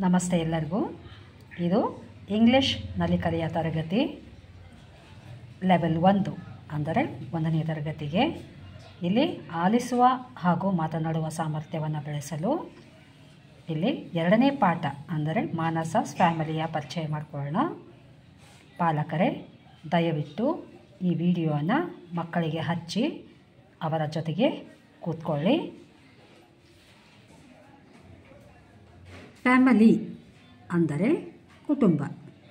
ನಮಸ್ತೆ ಎಲ್ಲರಿಗೂ ಇದು ಇಂಗ್ಲೀಷ್ನಲ್ಲಿ ಕಲಿಯ ತರಗತಿ ಲೆವೆಲ್ ಒಂದು ಅಂದರೆ ಒಂದನೇ ತರಗತಿಗೆ ಇಲ್ಲಿ ಆಲಿಸುವ ಹಾಗೂ ಮಾತನಾಡುವ ಸಾಮರ್ಥ್ಯವನ್ನು ಬೆಳೆಸಲು ಇಲ್ಲಿ ಎರಡನೇ ಪಾಠ ಅಂದರೆ ಮಾನಸ ಫ್ಯಾಮಿಲಿಯ ಪರಿಚಯ ಮಾಡಿಕೊಳ್ಳೋಣ ಪಾಲಕರೇ ದಯವಿಟ್ಟು ಈ ವಿಡಿಯೋನ ಮಕ್ಕಳಿಗೆ ಹಚ್ಚಿ ಅವರ ಜೊತೆಗೆ ಕೂತ್ಕೊಳ್ಳಿ ಫ್ಯಾಮಿಲಿ ಅಂದರೆ ಕುಟುಂಬ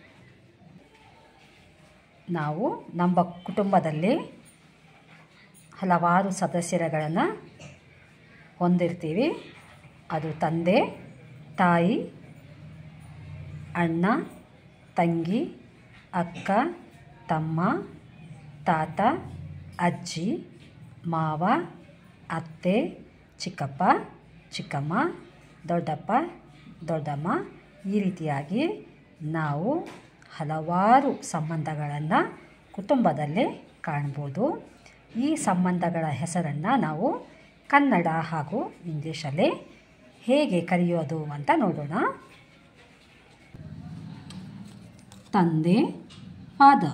ನಾವು ನಮ್ಮ ಕುಟುಂಬದಲ್ಲಿ ಹಲವಾರು ಸದಸ್ಯರುಗಳನ್ನು ಹೊಂದಿರ್ತೀವಿ ಅದು ತಂದೆ ತಾಯಿ ಅಣ್ಣ ತಂಗಿ ಅಕ್ಕ ತಮ್ಮ ತಾತ ಅಜ್ಜಿ ಮಾವ ಅತ್ತೆ ಚಿಕ್ಕಪ್ಪ ಚಿಕ್ಕಮ್ಮ ದೊಡ್ಡಪ್ಪ ದೊಡ್ಡಮ್ಮ ಈ ರೀತಿಯಾಗಿ ನಾವು ಹಲವಾರು ಸಂಬಂಧಗಳನ್ನು ಕುಟುಂಬದಲ್ಲಿ ಕಾಣ್ಬೋದು ಈ ಸಂಬಂಧಗಳ ಹೆಸರನ್ನು ನಾವು ಕನ್ನಡ ಹಾಗೂ ಇಂಗ್ಲೀಷಲ್ಲಿ ಹೇಗೆ ಕರೆಯೋದು ಅಂತ ನೋಡೋಣ ತಂದೆ ಫಾದರ್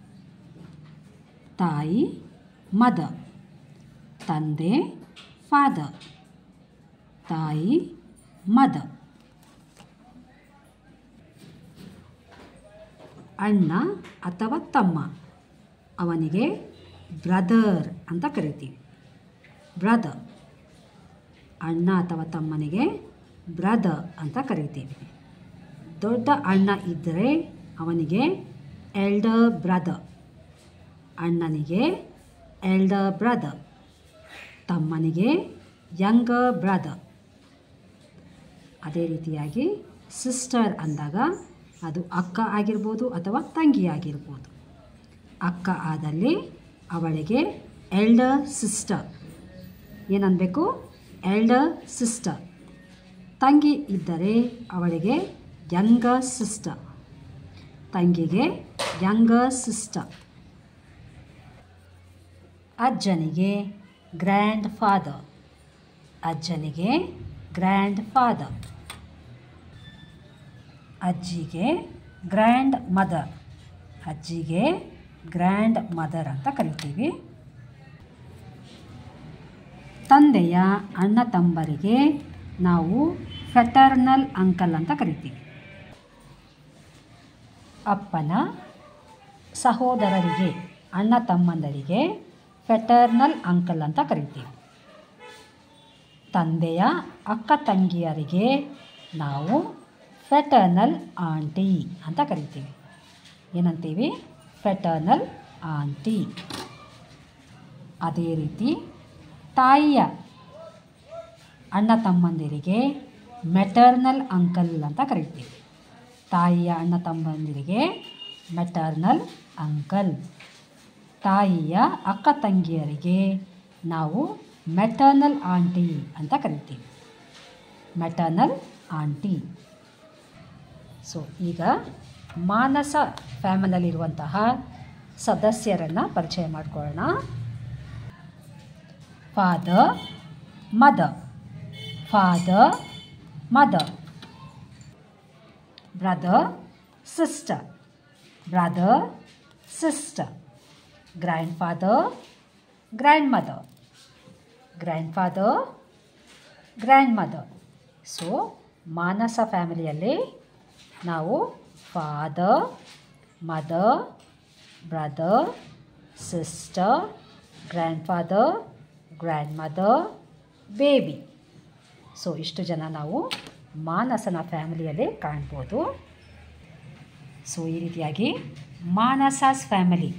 ತಾಯಿ ಮದರ್ ತಂದೆ ಫಾದರ್ ತಾಯಿ ಮದರ್ ಅಣ್ಣ ಅಥವಾ ತಮ್ಮ ಅವನಿಗೆ ಬ್ರದರ್ ಅಂತ ಕರಿತೀವಿ ಬ್ರದರ್ ಅಣ್ಣ ಅಥವಾ ತಮ್ಮನಿಗೆ ಬ್ರದರ್ ಅಂತ ಕರಿತೀವಿ ದೊಡ್ಡ ಅಣ್ಣ ಇದ್ದರೆ ಅವನಿಗೆ ಎಲ್ಡರ್ ಬ್ರದರ್ ಅಣ್ಣನಿಗೆ ಎಲ್ಡರ್ ಬ್ರದರ್ ತಮ್ಮನಿಗೆ ಯಂಗರ್ ಬ್ರದರ್ ಅದೇ ರೀತಿಯಾಗಿ ಸಿಸ್ಟರ್ ಅಂದಾಗ ಅದು ಅಕ್ಕ ಆಗಿರ್ಬೋದು ಅಥವಾ ತಂಗಿ ಆಗಿರ್ಬೋದು ಅಕ್ಕ ಆದಲ್ಲಿ ಅವಳಿಗೆ ಎಲ್ಡರ್ ಸಿಸ್ಟರ್ ಏನನ್ನಬೇಕು ಎಲ್ಡರ್ ಸಿಸ್ಟರ್ ತಂಗಿ ಇದ್ದರೆ ಅವಳಿಗೆ ಯಂಗರ್ ಸಿಸ್ಟರ್ ತಂಗಿಗೆ ಯಂಗರ್ ಸಿಸ್ಟರ್ ಅಜ್ಜನಿಗೆ ಗ್ರ್ಯಾಂಡ್ ಫಾದರ್ ಅಜ್ಜನಿಗೆ ಗ್ರ್ಯಾಂಡ್ ಫಾದರ್ ಅಜ್ಜಿಗೆ ಗ್ರ್ಯಾಂಡ್ ಮದರ್ ಅಜ್ಜಿಗೆ ಗ್ರ್ಯಾಂಡ್ ಮದರ್ ಅಂತ ಕರಿತೀವಿ ತಂದೆಯ ಅಣ್ಣ ತಮ್ಮರಿಗೆ ನಾವು ಫೆಟರ್ನಲ್ ಅಂಕಲ್ ಅಂತ ಕರಿತೀವಿ ಅಪ್ಪನ ಸಹೋದರರಿಗೆ ಅಣ್ಣ ತಮ್ಮಂದರಿಗೆ ಫೆಟರ್ನಲ್ ಅಂಕಲ್ ಅಂತ ಕರಿತೀವಿ ತಂದೆಯ ಅಕ್ಕ ತಂಗಿಯರಿಗೆ ನಾವು ಫೆಟರ್ನಲ್ ಆಂಟಿ ಅಂತ ಕರಿತೀವಿ ಏನಂತೀವಿ ಫೆಟರ್ನಲ್ ಆಂಟಿ ಅದೇ ರೀತಿ ತಾಯಿಯ ಅಣ್ಣ ತಮ್ಮಂದಿರಿಗೆ ಮೆಟರ್ನಲ್ ಅಂಕಲ್ ಅಂತ ಕರಿತೀವಿ ತಾಯಿಯ ಅಣ್ಣ ತಮ್ಮಂದಿರಿಗೆ ಮೆಟರ್ನಲ್ ಅಂಕಲ್ ತಾಯಿಯ ಅಕ್ಕ ತಂಗಿಯರಿಗೆ ನಾವು ಮೆಟರ್ನಲ್ ಆಂಟಿ ಅಂತ ಕರಿತೀವಿ ಮೆಟರ್ನಲ್ ಆಂಟಿ ಸೊ ಈಗ ಮಾನಸ ಫ್ಯಾಮಿಲಿಯಲ್ಲಿರುವಂತಹ ಸದಸ್ಯರನ್ನು ಪರಿಚಯ ಮಾಡಿಕೊಳ್ಳೋಣ father mother father mother brother sister brother sister grandfather grandmother grandfather grandmother so Manasa ಫ್ಯಾಮಿಲಿಯಲ್ಲಿ ನಾವು father mother brother sister grandfather grandmother baby so ಇಷ್ಟು ಜನ ನಾವು ಮಾನಸನ ಫ್ಯಾಮಿಲಿಯಲ್ಲಿ ಕಾಣ್ಬೋದು ಸೊ ಈ ರೀತಿಯಾಗಿ ಮಾನಸಾಸ್ ಫ್ಯಾಮಿಲಿ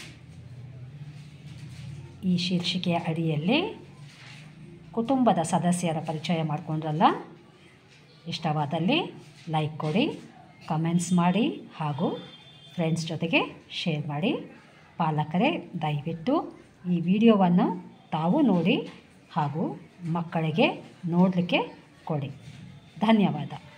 ಈ ಶೀರ್ಷಿಕೆಯ ಅಡಿಯಲ್ಲಿ ಕುಟುಂಬದ ಸದಸ್ಯರ ಪರಿಚಯ ಮಾಡಿಕೊಂಡ್ರಲ್ಲ ಇಷ್ಟವಾದಲ್ಲಿ ಲೈಕ್ ಕೊಡಿ ಕಮೆಂಟ್ಸ್ ಮಾಡಿ ಹಾಗೂ ಫ್ರೆಂಡ್ಸ್ ಜೊತೆಗೆ ಶೇರ್ ಮಾಡಿ ಪಾಲಕರೇ ದಯವಿಟ್ಟು ಈ ವಿಡಿಯೋವನ್ನು ತಾವು ನೋಡಿ ಹಾಗೂ ಮಕ್ಕಳಿಗೆ ನೋಡಲಿಕ್ಕೆ ಕೊಡಿ ಧನ್ಯವಾದ